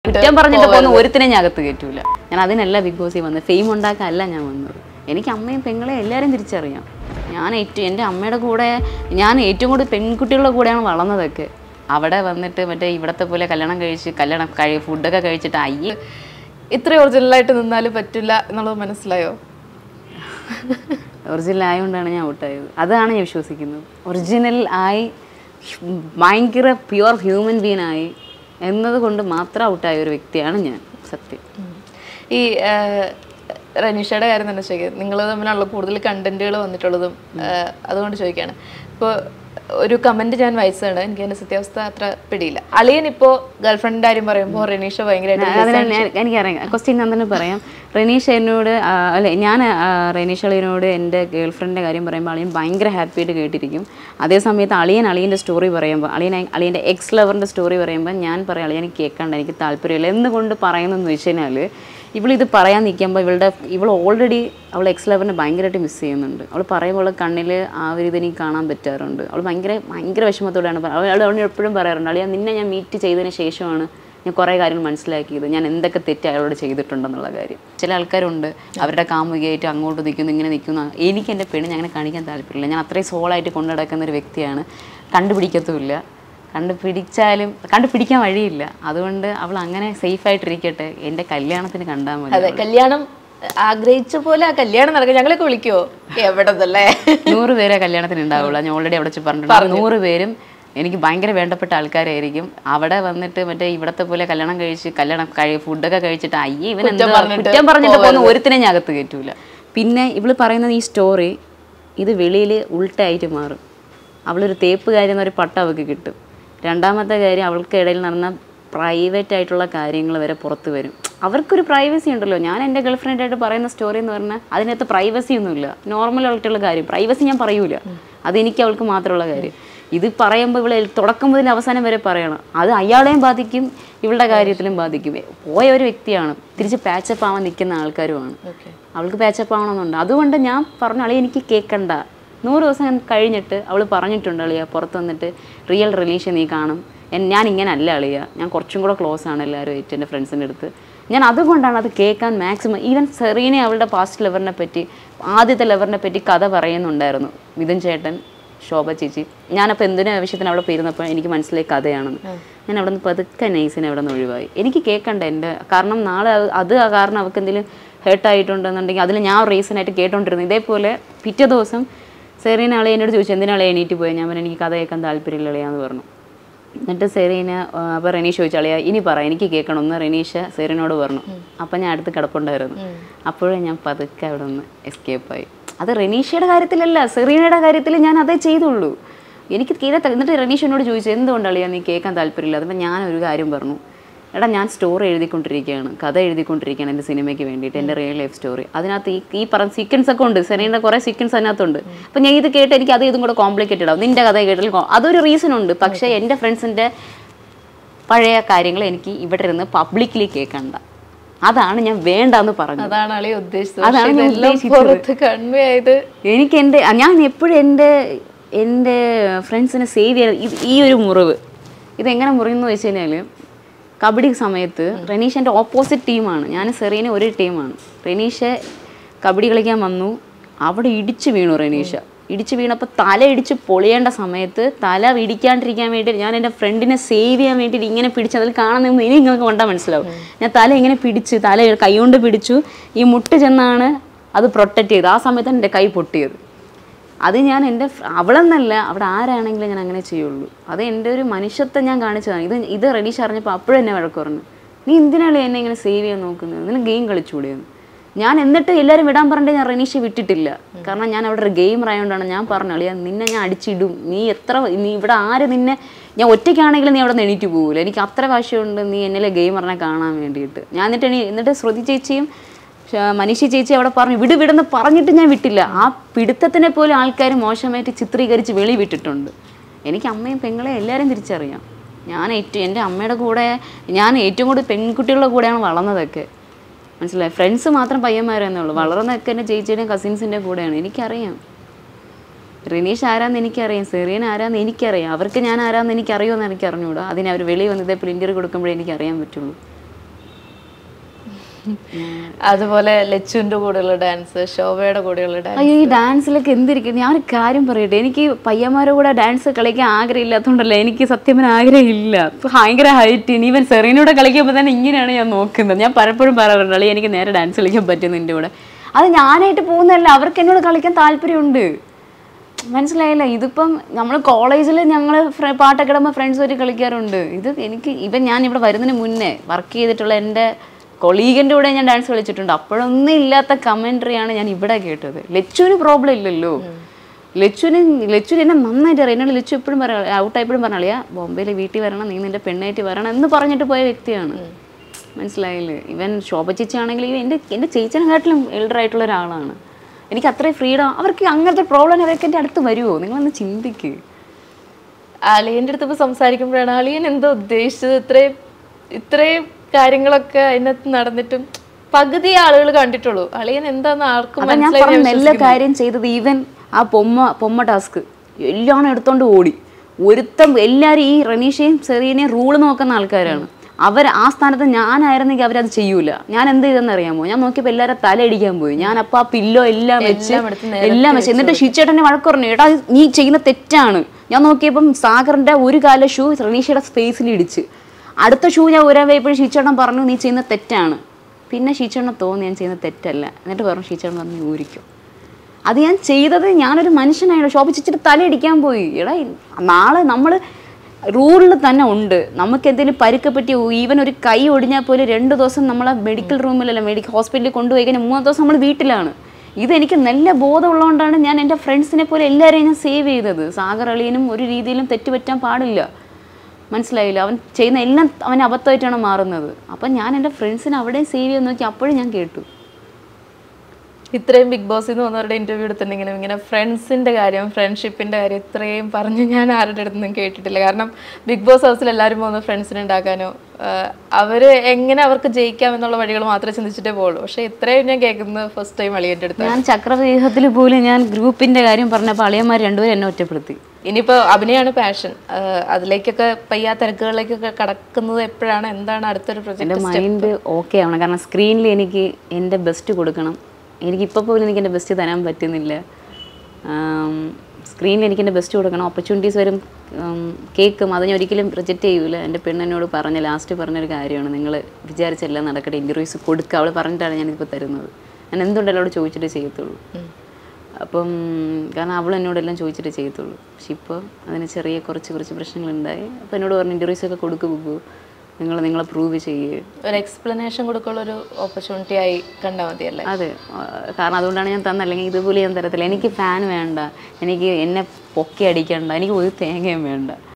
കുറ്റം പറഞ്ഞിട്ട് പോകുന്ന ഒരുത്തിനെ ഞാൻ അകത്ത് കയറ്റൂല ഞാൻ അതിനല്ല ബിഗ് ബോസിൽ വന്നത് ഫെയിം ഉണ്ടാക്കാനല്ല ഞാൻ വന്നത് എനിക്ക് അമ്മയും പെങ്ങളെ എല്ലാവരും തിരിച്ചറിയാം ഞാൻ ഏറ്റവും എൻ്റെ അമ്മയുടെ കൂടെ ഞാൻ ഏറ്റവും കൂടുതൽ പെൺകുട്ടികളുടെ കൂടെയാണ് വളർന്നതൊക്കെ അവിടെ വന്നിട്ട് മറ്റേ ഇവിടത്തെ പോലെ കല്യാണം കഴിച്ച് കല്യാണം കഴി ഫുഡൊക്കെ കഴിച്ചിട്ട് അയ്യേ ഇത്ര ഒറിജിനലായിട്ട് നിന്നാലും പറ്റില്ല എന്നുള്ളത് മനസ്സിലായോ ഒറിജിനൽ ആയതുകൊണ്ടാണ് ഞാൻ ഔട്ടായത് അതാണ് ഞാൻ വിശ്വസിക്കുന്നത് ഒറിജിനൽ ആയി ഭയങ്കര പ്യുവർ ഹ്യൂമൻ ബീൻ ആയി എന്നതുകൊണ്ട് മാത്രം ഔട്ടായ ഒരു വ്യക്തിയാണ് ഞാൻ സത്യം ഈ ആ, റനീഷയുടെ കാര്യം തന്നെ ചോദിക്കുക നിങ്ങൾ തമ്മിലുള്ള കൂടുതൽ കണ്ടന്റുകൾ വന്നിട്ടുള്ളതും ആ, അതുകൊണ്ട് ചോദിക്കുകയാണ് ഇപ്പോൾ ഒരു കമന്റ് ഞാൻ വായിച്ചതാണ് എനിക്ക് അതിന്റെ സത്യാവസ്ഥ അത്ര പിടിയില്ല അളിയൻ ഇപ്പോൾ ഗേൾഫ്രണ്ടിന്റെ കാര്യം പറയുമ്പോൾ റനീഷ ഭയങ്കരമായിട്ട് അതിനാൽ ഞാൻ എനിക്കറിയാം ക്വസ്റ്റ്യൻ ഞാൻ തന്നെ പറയാം റെനീഷ എന്നോട് ആ, അല്ലെ ഞാൻ ആ, റെനീഷ അളിയനോട് എൻ്റെ ഗേൾ ഫ്രണ്ടിൻ്റെ കാര്യം പറയുമ്പോൾ അളിയൻ ഭയങ്കര ഹാപ്പി ആയിട്ട് കേട്ടിരിക്കും അതേ സമയത്ത് അളിയൻ അളിയൻ്റെ സ്റ്റോറി പറയുമ്പോൾ അളിയൻ അളിയൻ്റെ എക്സ് ലവറിൻ്റെ സ്റ്റോറി പറയുമ്പോൾ ഞാൻ പറയാം അളിയൻ എനിക്ക് കേൾക്കണ്ട എനിക്ക് താല്പര്യമില്ല എന്തുകൊണ്ട് പറയുന്നതെന്ന് വെച്ച് കഴിഞ്ഞാൽ ഇവളിത് പറയാൻ നിൽക്കുമ്പോൾ ഇവളുടെ ഇവൾ ഓൾറെഡി അവൾ എക്സ് ലവറിനെ ഭയങ്കരമായിട്ട് മിസ് ചെയ്യുന്നുണ്ട് അവൾ പറയുമ്പോൾ അവളെ കണ്ണിൽ ആ ഒരു ഇത് എനിക്ക് കാണാൻ പറ്റാറുണ്ട് അവൾ ഭയങ്കര ഭയങ്കര വിഷമത്തോടെയാണ് പറ- അവൾ അവൾ എപ്പോഴും പറയാറുണ്ട് അളിയാ നിന്നെ ഞാൻ മീറ്റ് ചെയ്തതിന് ശേഷമാണ് ഞാൻ കുറേ കാര്യങ്ങൾ മനസ്സിലാക്കിയത് ഞാൻ എന്തൊക്കെ തെറ്റ് അയാളോട് ചെയ്തിട്ടുണ്ടെന്നുള്ള കാര്യം ചില ആൾക്കാരുണ്ട് അവരുടെ കാമുകിയായിട്ട് അങ്ങോട്ട് നിൽക്കുന്നു ഇങ്ങനെ നിൽക്കുന്നു എനിക്ക് എൻ്റെ പെണ്ണ് ഞാൻ അങ്ങനെ കാണിക്കാൻ താല്പര്യമില്ല ഞാൻ അത്രയും സോളായിട്ട് കൊണ്ടു നടക്കുന്ന ഒരു വ്യക്തിയാണ് കണ്ടുപിടിക്കത്തുമില്ല കണ്ടുപിടിച്ചാലും കണ്ടുപിടിക്കാൻ വഴിയില്ല അതുകൊണ്ട് അവൾ അങ്ങനെ സേഫ് ആയിട്ടിരിക്കട്ടെ എൻ്റെ കല്യാണത്തിന് കണ്ടാൽ മതി അതെ കല്യാണം ആഗ്രഹിച്ച പോലെ ആ കല്യാണം നടക്കും ഞങ്ങളൊക്കെ വിളിക്കുവോ എവിടെന്നല്ലേ നൂറ് പേരെ കല്യാണത്തിന് ഉണ്ടാവുള്ളൂ ഞാൻ ഓൾറെഡി അവിടെ വെച്ച് പറഞ്ഞിട്ടുണ്ട് നൂറ് പേരും എനിക്ക് ഭയങ്കര വേണ്ടപ്പെട്ട ആൾക്കാരായിരിക്കും അവിടെ വന്നിട്ട് മറ്റേ ഇവിടത്തെ പോലെ കല്യാണം കഴിച്ച് കല്യാണം കഴി ഫുഡൊക്കെ കഴിച്ചിട്ട് അയ്യേ ഇവൻ എന്താ കുറ്റം പറഞ്ഞിട്ട് പോകുന്ന ഒരുത്തിനെ ഞാൻ അകത്ത് കയറ്റൂല പിന്നെ ഇവള് പറയുന്നത് ഈ സ്റ്റോറി ഇത് വെളിയിൽ ഉൾട്ടായിട്ട് മാറും അവളൊരു തേപ്പുകാരി എന്നൊരു പട്ടം അവൾക്ക് കിട്ടും രണ്ടാമത്തെ കാര്യം അവൾക്ക് ഇടയിൽ നടന്ന പ്രൈവറ്റ് ആയിട്ടുള്ള കാര്യങ്ങൾ വരെ പുറത്ത് വരും അവർക്കൊരു പ്രൈവസി ഉണ്ടല്ലോ ഞാൻ എൻ്റെ ഗേൾ ഫ്രണ്ടായിട്ട് പറയുന്ന സ്റ്റോറി എന്ന് പറഞ്ഞാൽ അതിനകത്ത് പ്രൈവസി ഒന്നുമില്ല നോർമൽ ആയിട്ടുള്ള കാര്യം പ്രൈവസി ഞാൻ പറയൂല അതെനിക്ക് അവൾക്ക് മാത്രമുള്ള കാര്യം ഇത് പറയുമ്പോൾ ഇവളെ തുടക്കം മുതൽ അവസാനം വരെ പറയണം അത് അയാളെയും ബാധിക്കും ഇവളുടെ കാര്യത്തിലും ബാധിക്കും പോയ ഒരു വ്യക്തിയാണ് തിരിച്ച് പാച്ചപ്പ് ആവാൻ നിൽക്കുന്ന ആൾക്കാരുമാണ് അവൾക്ക് പാച്ചപ്പ് ആവണമെന്നുണ്ട് അതുകൊണ്ട് ഞാൻ പറഞ്ഞു അളിയ എനിക്ക് കേൾക്കണ്ട നൂറ് ദിവസം കഴിഞ്ഞിട്ട് അവൾ പറഞ്ഞിട്ടുണ്ട് അളിയ പുറത്ത് വന്നിട്ട് റിയൽ റിലേഷൻ നീ കാണും എൻ- ഞാൻ ഇങ്ങനെ അല്ല അളിയ ഞാൻ കുറച്ചും കൂടെ ക്ലോസ് ആണ് എല്ലാവരും എൻ്റെ ഫ്രണ്ട്സിൻ്റെ അടുത്ത് ഞാൻ അതുകൊണ്ടാണ് അത് കേൾക്കാൻ മാക്സിമം ഈവൻ സെറീനെ അവളുടെ പാസ്റ്റ് ലെവറിനെ പറ്റി ആദ്യത്തെ ലെവറിനെ പറ്റി കഥ പറയുന്നുണ്ടായിരുന്നു മിഥുൻ ചേട്ടൻ ശോഭ ചേച്ചി ഞാനപ്പോൾ എന്തിനും ആവശ്യത്തിന് അവിടെ പോയിരുന്നപ്പോൾ എനിക്ക് മനസ്സിലായി കഥയാണെന്ന് ഞാൻ അവിടെ നിന്ന് പതുക്കെ നൈസിനെ അവിടെ നിന്ന് ഒഴിവായി എനിക്ക് കേൾക്കണ്ട എൻ്റെ കാരണം നാളെ അത് അത് ആ കാരണം അവൾക്ക് എന്തെങ്കിലും ഹേർട്ട് ആയിട്ടുണ്ടെന്നുണ്ടെങ്കിൽ അതിൽ ഞാൻ റീസണായിട്ട് കേട്ടോണ്ടിരുന്നു ഇതേപോലെ പിറ്റേ ദിവസം സെറീന ആളെ എന്നോട് ചോദിച്ചു എന്തിനാളെ എണീറ്റ് പോയി ഞാൻ പറഞ്ഞു എനിക്ക് കഥ കേൾക്കാൻ താല്പര്യമില്ല അളിയാന്ന് പറഞ്ഞു എന്നിട്ട് സെറീന അപ്പോൾ റെനീഷ് ചോദിച്ചു അളിയാ ഇനി പറ എനിക്ക് കേൾക്കണം ഒന്ന് റെനീഷ സെറീനോട് പറഞ്ഞു അപ്പം ഞാൻ അടുത്ത് കിടപ്പുണ്ടായിരുന്നു അപ്പോഴേ ഞാൻ പതുക്കെ അവിടെ നിന്ന് എസ്കേപ്പായി അത് റെനീഷയുടെ കാര്യത്തിലല്ല സെറീനയുടെ കാര്യത്തിൽ ഞാൻ അതേ ചെയ്തുള്ളൂ എനിക്ക് തീരെ ത- എന്നിട്ട് റെനീഷ് എന്നോട് ചോദിച്ചു എന്തുകൊണ്ടളിയാ നീ കേൾക്കാൻ താല്പര്യമില്ല അപ്പം ഞാൻ ഒരു കാര്യം പറഞ്ഞു എടാ ഞാൻ സ്റ്റോറി എഴുതിക്കൊണ്ടിരിക്കുകയാണ് കഥ എഴുതിക്കൊണ്ടിരിക്കുകയാണ് എൻ്റെ സിനിമയ്ക്ക് വേണ്ടിയിട്ട് എൻ്റെ റിയൽ ലൈഫ് സ്റ്റോറി അതിനകത്ത് ഈ ഈ പറഞ്ഞ സീക്വൻസ് ഒക്കെ ഉണ്ട് സെറീൻ്റെ കുറേ സീക്വൻസ് അതിനകത്തുണ്ട് അപ്പം ഞാൻ ഇത് കേട്ട് എനിക്ക് അത് ഇതും കൂടെ കോംപ്ലിക്കേറ്റഡ് ആവും നിൻ്റെ കഥ കേട്ടാൽ കൊ- അതൊരു റീസൺ ഉണ്ട് പക്ഷേ എൻ്റെ ഫ്രണ്ട്സിൻ്റെ പഴയ കാര്യങ്ങൾ എനിക്ക് ഇവിടെ ഇരുന്ന് പബ്ലിക്കലി കേൾക്കണ്ട അതാണ് ഞാൻ വേണ്ടെന്ന് പറഞ്ഞത് അതാണ് അളി ഉദ്ദേശിച്ചത് അതാണ് പക്ഷേ ഞാൻ ഇതെല്ലാം ഉദ്ദേശിച്ചത്. പുറത്ത് കൺവേ ആയത് എനിക്ക് എൻ്റെ ഞാൻ എപ്പോഴും എൻ്റെ എൻ്റെ ഫ്രണ്ട്സിനെ സേവ് ചെയ്യാൻ ഇത് ഈ ഒരു മുറിവ് ഇതെങ്ങനെ മുറിയെന്ന് വെച്ച് കഴിഞ്ഞാൽ കബഡി സമയത്ത് റെനീഷ് എൻ്റെ ഓപ്പോസിറ്റ് ടീമാണ് ഞാൻ സെറീന ഒരു ടീമാണ് റെനീഷ കബഡി കളിക്കാൻ വന്നു അവിടെ ഇടിച്ചു വീണു റെനീഷ ഇടിച്ചു വീണപ്പോൾ തല ഇടിച്ച് പൊളിയേണ്ട സമയത്ത് തല ഇടിക്കാണ്ടിരിക്കാൻ വേണ്ടി ഞാൻ എൻ്റെ ഫ്രണ്ടിനെ സേവ് ചെയ്യാൻ വേണ്ടിയിട്ട് ഇങ്ങനെ പിടിച്ച് അതിൽ കാണുന്ന ഇനി നിങ്ങൾക്ക് കണ്ടാൽ മനസ്സിലാവും ഞാൻ തല ഇങ്ങനെ പിടിച്ച് തല കൈകൊണ്ട് പിടിച്ചു ഈ മുട്ട് ചെന്നാണ് അത് പ്രൊട്ടക്റ്റ് ചെയ്ത് ആ സമയത്താണ് എൻ്റെ കൈ പൊട്ടിയത് അത് ഞാൻ എൻ്റെ ഫ്ര- അവളെന്നല്ല അവിടെ ആരാണെങ്കിലും ഞാൻ അങ്ങനെ ചെയ്യുള്ളൂ അത് എൻ്റെ ഒരു മനുഷ്യത്വം ഞാൻ കാണിച്ചതാണ് ഇത് ഇത് റെഡീഷ് അറിഞ്ഞപ്പോൾ അപ്പോഴും എന്നെ വഴക്ക് പറഞ്ഞു നീ എന്തിനാണ് എന്നെ ഇങ്ങനെ സേവ് ചെയ്യാൻ നോക്കുന്നത് നിന്നെ ഗെയിം കളിച്ചുകൂടെയെന്ന് ഞാൻ എന്നിട്ട് എല്ലാവരും വിടാൻ പറഞ്ഞിട്ട് ഞാൻ റെനീഷെ വിട്ടിട്ടില്ല കാരണം ഞാൻ അവിടെ ഒരു ഗെയിം ആയതുകൊണ്ടാണ് ഞാൻ പറഞ്ഞു അളിയാ നിന്നെ ഞാൻ അടിച്ചിടും നീ എത്ര നീ ഇവിടെ ആര് നിന്നെ ഞാൻ ഒറ്റയ്ക്കാണെങ്കിലും നീ അവിടെ നിന്ന് എണീറ്റ് പോകില്ല എനിക്ക് അത്ര വാശിയുണ്ട് നീ എന്നിലെ ഗെയിം പറഞ്ഞാൽ കാണാൻ വേണ്ടിയിട്ട് ഞാൻ എന്നിട്ട് എണീ എന്നിട്ട് ശ്രുതി ചേച്ചിയും ശ- മനീഷി ചേച്ചി അവിടെ പറഞ്ഞു വിട് വിടെന്ന് പറഞ്ഞിട്ട് ഞാൻ വിട്ടില്ല ആ പിടുത്തത്തിനെ പോലും ആൾക്കാർ മോശമായിട്ട് ചിത്രീകരിച്ച് വെളി വിട്ടിട്ടുണ്ട് എനിക്ക് അമ്മയും പെങ്ങളെ എല്ലാവരും തിരിച്ചറിയാം ഞാൻ ഏറ്റവും എൻ്റെ അമ്മയുടെ കൂടെ ഞാൻ ഏറ്റവും കൂടുതൽ പെൺകുട്ടികളുടെ കൂടെയാണ് വളർന്നതൊക്കെ മനസ്സിലായി ഫ്രണ്ട്സ് മാത്രം പയ്യന്മാരെന്നേ ഉള്ളൂ വളർന്നതൊക്കെ എൻ്റെ ചേച്ചിയുടെയും കസിൻസിൻ്റെ കൂടെയാണ് എനിക്കറിയാം റിനീഷ് ആരാന്ന് എനിക്കറിയാം സെറീൻ ആരാന്ന് എനിക്കറിയാം അവർക്ക് ഞാൻ ആരാന്ന് എനിക്ക് അറിയുമെന്ന് എനിക്ക് അറിഞ്ഞൂടാ അതിന് അവർ വെളിയിൽ വന്ന് ഇതേപോലെ ഇൻ്റർവ്യൂ കൊടുക്കുമ്പോഴേ എനിക്ക് അറിയാൻ പറ്റുള്ളൂ അതുപോലെ ലച്ചുവിന്റെ കൂടെയുള്ള ഡാൻസ് ശോഭയുടെ കൂടെയുള്ള ഡാൻസ് അയ്യോ ഈ ഡാൻസിലൊക്കെ എന്തിരിക്കും ഞാൻ ഒരു കാര്യം പറയട്ടെ എനിക്ക് പയ്യന്മാരുടെ കൂടെ ഡാൻസ് കളിക്കാൻ ആഗ്രഹമില്ലാത്തതുകൊണ്ടല്ല എനിക്ക് സത്യം ആഗ്രഹമില്ല ഇപ്പൊ ഭയങ്കര ഹൈറ്റ് ഈവൻ സെറീനോടെ കളിക്കുമ്പോൾ തന്നെ ഇങ്ങനെയാണ് ഞാൻ നോക്കുന്നത് ഞാൻ പലപ്പോഴും പറയാറുണ്ട് അളി എനിക്ക് നേരെ ഡാൻസ് കളിക്കാൻ പറ്റും നിന്റെ കൂടെ അത് ഞാനായിട്ട് പോകുന്നതല്ല അവർക്ക് എന്നോട് കളിക്കാൻ താല്പര്യമുണ്ട് മനസ്സിലായില്ല ഇതിപ്പം നമ്മൾ കോളേജിൽ ഞങ്ങൾ പാട്ടൊക്കെ ഇടുമ്പോൾ ഫ്രണ്ട്സ് ആയിട്ട് കളിക്കാറുണ്ട് ഇത് എനിക്ക് ഇവൻ ഞാൻ ഇവിടെ വരുന്നതിന് മുന്നേ വർക്ക് ചെയ്തിട്ടുള്ള എൻ്റെ കൊളീഗിൻ്റെ കൂടെ ഞാൻ ഡാൻസ് കളിച്ചിട്ടുണ്ട് അപ്പോഴൊന്നും ഇല്ലാത്ത കമൻട്രിയാണ് ഞാൻ ഇവിടെ കേട്ടത് ലച്ചുവിന് പ്രോബ്ലം ഇല്ലല്ലോ ലച്ചുവിന് ലച്ചുവിന് എന്നെ നന്നായിട്ട് അറിയാം എന്നോട് ലച്ചു എപ്പോഴും പറയാം ഔട്ടായപ്പോഴും പറഞ്ഞാളിയാ ബോംബെയിൽ വീട്ടിൽ വരണം നീ നിന്റെ പെണ്ണായിട്ട് വരണം എന്ന് പറഞ്ഞിട്ട് പോയ വ്യക്തിയാണ് മനസ്സിലായില്ലേ ഇവൻ ശോഭ ചേച്ചി ആണെങ്കിൽ എൻ്റെ എൻ്റെ ചേച്ചിനെക്കാട്ടിലും എൽഡർ ആയിട്ടുള്ള ഒരാളാണ് എനിക്ക് അത്രയും ഫ്രീഡം അവർക്ക് അങ്ങനത്തെ പ്രോബ്ലം അവർക്ക് എൻ്റെ അടുത്ത് വരുമോ നിങ്ങളൊന്ന് ചിന്തിക്ക് അളിയന്റെ അടുത്ത് ഇപ്പൊ സംസാരിക്കുമ്പോഴാണ് അളിയൻ എന്താ ഉദ്ദേശിച്ചത് ഇത്രയും ഇത്രയും കാര്യങ്ങളൊക്കെ അതിനകത്ത് നടന്നിട്ടും പകുതി ആളുകൾ കണ്ടിട്ടുള്ളൂ അളിയൻ എന്താന്ന് ആർക്കും അപ്പൊ ഞാൻ മനസ്സിലായി പറഞ്ഞ എല്ലാ കാര്യം ചെയ്തത് ഈവൻ ആ പൊമ്മ പൊമ്മ ടാസ്ക് എല്ലാം എടുത്തോണ്ട് ഓടി ഒരുത്തം എല്ലാവരും ഈ റനീഷയും സെറീനയും റൂള് നോക്കുന്ന ആൾക്കാരാണ് അവർ ആ സ്ഥാനത്ത് ഞാനായിരുന്നെങ്കിൽ അവരത് ചെയ്യൂല ഞാൻ എന്ത് ചെയ്തെന്ന് അറിയാമോ ഞാൻ നോക്കിയപ്പോൾ എല്ലാവരും തലയടിക്കാൻ പോയി ഞാൻ അപ്പൊ ആ പില്ലോ എല്ലാം വെച്ച് എല്ലാം വെച്ച് എന്നിട്ട് ഷിച്ചേട്ടനെ വഴക്ക് പറഞ്ഞു എടാ നീ ചെയ്യുന്ന തെറ്റാണ് ഞാൻ നോക്കിയപ്പം സാഗറിന്റെ ഒരു കാല ഷൂ റനീഷയുടെ സ്പേസിൽ ഇടിച്ച് അടുത്ത ഷൂ ഞാൻ ഊരാൻ പോയപ്പോഴും ഷീച്ചേട്ടൻ പറഞ്ഞു നീ ചെയ്യുന്ന തെറ്റാണ് പിന്നെ ഷീച്ചേട്ടനെ തോന്നി ഞാൻ ചെയ്യുന്ന തെറ്റല്ല എന്നിട്ട് പറഞ്ഞു ഷീച്ചേട്ടൻ പറഞ്ഞു നീ ഊരിക്കും അത് ഞാൻ ചെയ്തത് ഞാനൊരു മനുഷ്യനായിട്ട് ശോഭിച്ചിട്ട് തലയടിക്കാൻ പോയി എടാ നാളെ നമ്മൾ റൂളിൽ തന്നെ ഉണ്ട് നമുക്ക് എന്തെങ്കിലും പരുക്ക് പറ്റി ഈവൻ ഒരു കൈ ഒടിഞ്ഞാൽ പോലും രണ്ട് ദിവസം നമ്മളെ മെഡിക്കൽ റൂമിലല്ല മെഡിക്കൽ ഹോസ്പിറ്റലിൽ കൊണ്ടുപോയി കഴിഞ്ഞാൽ മൂന്നാം ദിവസം നമ്മൾ വീട്ടിലാണ് ഇത് എനിക്ക് നല്ല ബോധമുള്ളതുകൊണ്ടാണ് ഞാൻ എൻ്റെ ഫ്രണ്ട്സിനെ പോലെ എല്ലാവരെയും ഞാൻ സേവ് ചെയ്തത് സാഗർ അളിയനും ഒരു രീതിയിലും തെറ്റുപറ്റാൻ പാടില്ല മനസ്സിലായില്ല അവൻ ചെയ്യുന്ന എല്ലാം അവൻ അബദ്ധമായിട്ടാണ് മാറുന്നത് അപ്പം ഞാൻ എൻ്റെ ഫ്രണ്ട്സിനെ അവിടെയും സേവ് ചെയ്യാൻ നോക്കി അപ്പോഴും ഞാൻ കേട്ടു ഇത്രയും ബിഗ് ബോസിൽ നിന്ന് വന്നവരുടെ ഇന്റർവ്യൂ എടുത്തിട്ടുണ്ടെങ്കിലും ഇങ്ങനെ ഫ്രണ്ട്സിന്റെ കാര്യം ഫ്രണ്ട്ഷിപ്പിന്റെ കാര്യം ഇത്രയും പറഞ്ഞ് ഞാൻ ആരുടെ അടുത്തൊന്നും കേട്ടിട്ടില്ല കാരണം ബിഗ് ബോസ് ഹൗസിൽ എല്ലാവരും പോകുന്നത് ഫ്രണ്ട്സിനെ ഉണ്ടാക്കാനോ ആഹ് അവര് എങ്ങനെ അവർക്ക് ജയിക്കാം എന്നുള്ള വഴികൾ മാത്രമേ ചിന്തിച്ചിട്ടേ പോകുള്ളൂ പക്ഷെ ഇത്രയും ഞാൻ കേൾക്കുന്നത് ഫസ്റ്റ് ടൈം അളിയന്റെ അടുത്ത് ഞാൻ ചക്രവ്യൂഹത്തിൽ പോലും ഞാൻ ഗ്രൂപ്പിൻ്റെ കാര്യം പറഞ്ഞപ്പോൾ അളിയന്മാർ രണ്ടുപേരും എന്നെ ഒറ്റപ്പെടുത്തി ഇനിയിപ്പോ അഭിനയമാണ് പാഷൻ അതിലേക്കൊക്കെ പയ്യാ തിരക്കുകളിലേക്കൊക്കെ കടക്കുന്നത് എപ്പോഴാണ് എന്താണ് അടുത്തൊരു പ്രൊജക്ട് എൻ്റെ മൈൻഡ് ഓക്കെ ആവണം കാരണം സ്ക്രീനിൽ എനിക്ക് എൻ്റെ ബെസ്റ്റ് കൊടുക്കണം എനിക്കിപ്പോൾ പോലും എനിക്ക് എൻ്റെ ബെസ്റ്റ് തരാൻ പറ്റുന്നില്ല സ്ക്രീനിൽ എനിക്ക് എൻ്റെ ബെസ്റ്റ് കൊടുക്കണം ഓപ്പർച്യൂണിറ്റീസ് വരും ഉം, കേൾക്കും അത് ഞാൻ ഒരിക്കലും റിജക്റ്റ് ചെയ്യൂല എൻ്റെ പെണ്ണെന്നോട് പറഞ്ഞ ലാസ്റ്റ് പറഞ്ഞൊരു കാര്യമാണ് നിങ്ങൾ വിചാരിച്ചെല്ലാം നടക്കട്ടെ ഇൻ്റർവ്യൂസ് കൊടുക്കുക അവൾ പറഞ്ഞിട്ടാണ് ഞാനിപ്പോൾ തരുന്നത് ഞാൻ എന്തുകൊണ്ടല്ലോ അവളോട് ചോദിച്ചിട്ടേ ചെയ്യത്തുള്ളൂ അപ്പം കാരണം അവൾ എന്നോടെല്ലാം ചോദിച്ചിട്ടേ ചെയ്യത്തുള്ളൂ പക്ഷെ ഇപ്പോൾ അതിന് ചെറിയ കുറച്ച് കുറച്ച് പ്രശ്നങ്ങളുണ്ടായി അപ്പോൾ എന്നോട് പറഞ്ഞു ഇൻ്റർവ്യൂസ് ഒക്കെ കൊടുക്കു പോകും നിങ്ങൾ നിങ്ങളെ പ്രൂവ് ചെയ്യുക ഒരു എക്സ്പ്ലനേഷൻ കൊടുക്കാനുള്ള ഒരു ഓപ്പർച്യൂണിറ്റി ആയി കണ്ടാൽ മതിയല്ലേ അതെ ആ, കാരണം അതുകൊണ്ടാണ് ഞാൻ തന്നെ അല്ലെങ്കിൽ ഇതുപോലെ ഞാൻ തരത്തില്ല എനിക്ക് ഫാൻ വേണ്ട എനിക്ക് എന്നെ പൊക്കി അടിക്കണ്ട എനിക്ക് ഒരു തേങ്ങയും വേണ്ട